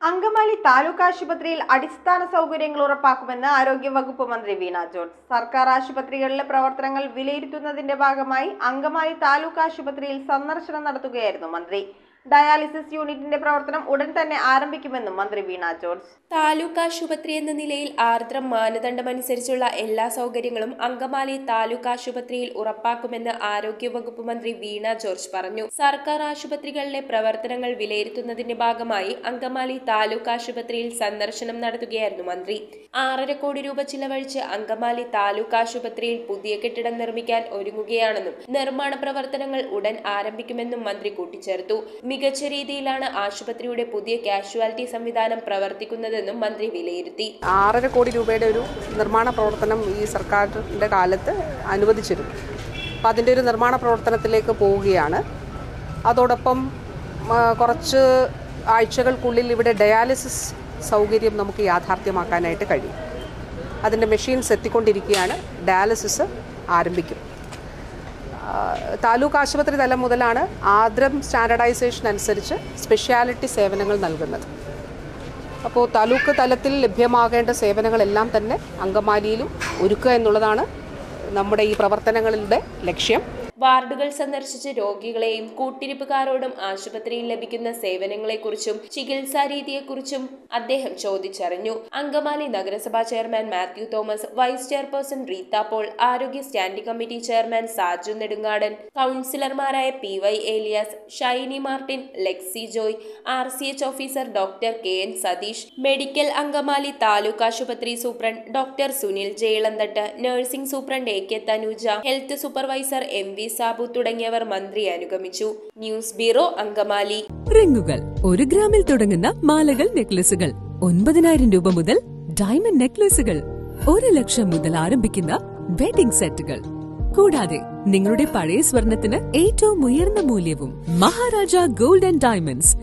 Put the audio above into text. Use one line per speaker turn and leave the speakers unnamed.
അങ്കമാലി താലൂക്ക് ആശുപത്രിയിൽ അടിസ്ഥാന സൗകര്യങ്ങൾ ഉറപ്പാക്കുമെന്ന് ആരോഗ്യവകുപ്പ് മന്ത്രി വീണ ജോർജ് സർക്കാർ ആശുപത്രികളിലെ പ്രവർത്തനങ്ങൾ വിലയിരുത്തുന്നതിന്റെ ഭാഗമായി അങ്കമാലി താലൂക്ക് ആശുപത്രിയിൽ സന്ദർശനം നടത്തുകയായിരുന്നു മന്ത്രി ഡയാലിസിസ് യൂണിറ്റിന്റെ പ്രവർത്തനം ഉടൻ തന്നെ ആരംഭിക്കുമെന്നും മന്ത്രി വീണ ജോർജ്
താലൂക്ക് ആശുപത്രി എന്ന നിലയിൽ ആർദ്രം മാനദണ്ഡമനുസരിച്ചുള്ള എല്ലാ സൗകര്യങ്ങളും അങ്കമാലി താലൂക്ക് ആശുപത്രിയിൽ ഉറപ്പാക്കുമെന്ന് ആരോഗ്യവകുപ്പ് മന്ത്രി വീണ ജോർജ് പറഞ്ഞു സർക്കാർ ആശുപത്രികളിലെ പ്രവർത്തനങ്ങൾ വിലയിരുത്തുന്നതിന്റെ ഭാഗമായി അങ്കമാലി താലൂക്ക് ആശുപത്രിയിൽ സന്ദർശനം നടത്തുകയായിരുന്നു മന്ത്രി ആറര കോടി രൂപ ചിലവഴിച്ച് അങ്കമാലി താലൂക്ക് ആശുപത്രിയിൽ പുതിയ കെട്ടിടം നിർമ്മിക്കാൻ ഒരുങ്ങുകയാണെന്നും നിർമ്മാണ പ്രവർത്തനങ്ങൾ ഉടൻ ആരംഭിക്കുമെന്നും മന്ത്രി കൂട്ടിച്ചേർത്തു മികച്ച രീതിയിലാണ് ആശുപത്രിയുടെ പുതിയ കാഷ്വാലിറ്റി സംവിധാനം പ്രവർത്തിക്കുന്നതെന്നും മന്ത്രി വിലയിരുത്തി
ആറര കോടി രൂപയുടെ ഒരു നിർമ്മാണ പ്രവർത്തനം ഈ സർക്കാരിൻ്റെ കാലത്ത് അനുവദിച്ചിരുന്നു അപ്പോൾ അതിൻ്റെ ഒരു നിർമ്മാണ പ്രവർത്തനത്തിലേക്ക് പോവുകയാണ് അതോടൊപ്പം ആ, കുറച്ച് ആഴ്ചകൾക്കുള്ളിൽ ഇവിടെ ഡയാലിസിസ് സൗകര്യം നമുക്ക് യാഥാർത്ഥ്യമാക്കാനായിട്ട് കഴിയും അതിൻ്റെ മെഷീൻസ് എത്തിക്കൊണ്ടിരിക്കുകയാണ് ഡയാലിസിസ് ആരംഭിക്കും ആ, താലൂക്ക് ആശുപത്രി തലം മുതലാണ് ആദ്രം സ്റ്റാൻഡർഡൈസേഷൻ അനുസരിച്ച് സ്പെഷ്യാലിറ്റി സേവനങ്ങൾ നൽകുന്നത് അപ്പോൾ താലൂക്ക് തലത്തിൽ ലഭ്യമാകേണ്ട സേവനങ്ങളെല്ലാം തന്നെ അങ്കമാലിയിലും ഒരുക്കുക എന്നുള്ളതാണ് നമ്മുടെ ഈ പ്രവർത്തനങ്ങളുടെ ലക്ഷ്യം
വാർഡുകൾ സന്ദർശിച്ച് രോഗികളെയും കൂട്ടിരിപ്പുകാരോടും ആശുപത്രിയിൽ ലഭിക്കുന്ന സേവനങ്ങളെക്കുറിച്ചും ചികിത്സാ രീതിയെക്കുറിച്ചും അദ്ദേഹം ചോദിച്ചറിഞ്ഞു അങ്കമാലി നഗരസഭാ chairman Mathew Thomas vice chairperson Reetha Paul ആരോഗ്യ standing committee chairman Saju Nedungadan കൗൺസിലർമാരായ P Y Elias Shiny Martin Lexi Joy R C H officer doctor K N Satheesh medical Angamaly taluk ആശുപത്രി സൂപ്രണ്ട് ഡോക്ടർ സുനിൽ ജയിളന്തട്ട് nursing superintendent A K Thanuja health supervisor M V Sabu തുടങ്ങിയവർ മന്ത്രിയെ അനുഗമിച്ചു ന്യൂസ് ബ്യൂറോ അങ്കമാലി
റിങ്ങുകൾ ഒരു ഗ്രാമിൽ തുടങ്ങുന്ന മാലകൾ നെക്ലസുകൾ ഒൻപതിനായിരം രൂപ മുതൽ ഡയമണ്ട് നെക്ലസുകൾ ഒരു ലക്ഷം മുതൽ ആരംഭിക്കുന്ന വെഡിംഗ് സെറ്റുകൾ കൂടാതെ നിങ്ങളുടെ പഴയ സ്വർണത്തിന് ഏറ്റവും ഉയർന്ന മൂല്യവും മഹാരാജ ഗോൾഡ് ആൻഡ് ഡയമണ്ട്സ്